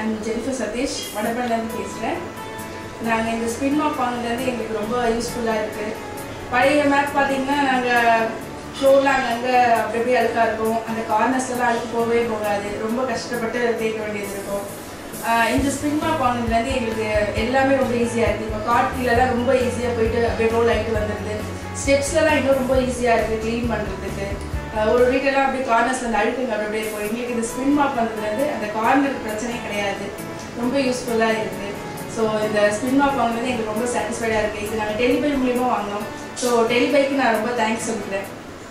I'm Jennifer Satish வடபழனிலேருந்து பேசுகிறேன் நாங்கள் இந்த ஸ்பின் மாப் வாங்கினது எங்களுக்கு ரொம்ப யூஸ்ஃபுல்லாக இருக்குது பழைய மேப் பார்த்தீங்கன்னா நாங்கள் ஃப்ளோர்லாம் அங்கங்கே அப்படி அப்படியே அழுக்காக இருக்கும் அந்த கார்னர்ஸ்லாம் அழுக்கு போகவே போகாது ரொம்ப கஷ்டப்பட்டு தேய்க்க வேண்டியது இருக்கும் ஆஹ் இந்த ஸ்பின் மாப் வாங்கினதுலேருந்து எங்களுக்கு எல்லாமே ரொம்ப ஈஸியாக இருக்குது இப்போ காட்டிலலாம் ரொம்ப ஈஸியாக போயிட்டு அப்படியே ரோல் ஆகிட்டு வந்துடுது ஸ்டெப்ஸ்லலாம் இன்னும் ரொம்ப ஈஸியாக இருக்குது க்ளீன் பண்ணுறதுக்கு ஆஹ் ஒரு வீட்டெல்லாம் அப்படியே கார்னர்ஸில் அந்த அழுக்குங்க அப்படி அப்படியே இருக்கும் எங்களுக்கு இந்த ஸ்பின் மாப் வந்ததுலேருந்து அந்த கார்னர் பிரச்சனையே கிடையாது ரொம்ப யூஸ்ஃபுல்லாக இருக்குது ஸோ இந்த ஸ்பின் மாப் வாங்கினது எங்களுக்கு ரொம்ப சாட்டிஸ்ஃபைடாக இருக்குது இது நாங்கள் டெலிபை மூலியமாக வாங்கினோம் ஸோ டெலிபைக்கு நான் ரொம்ப தேங்க்ஸ் சொல்லிக்கிறேன்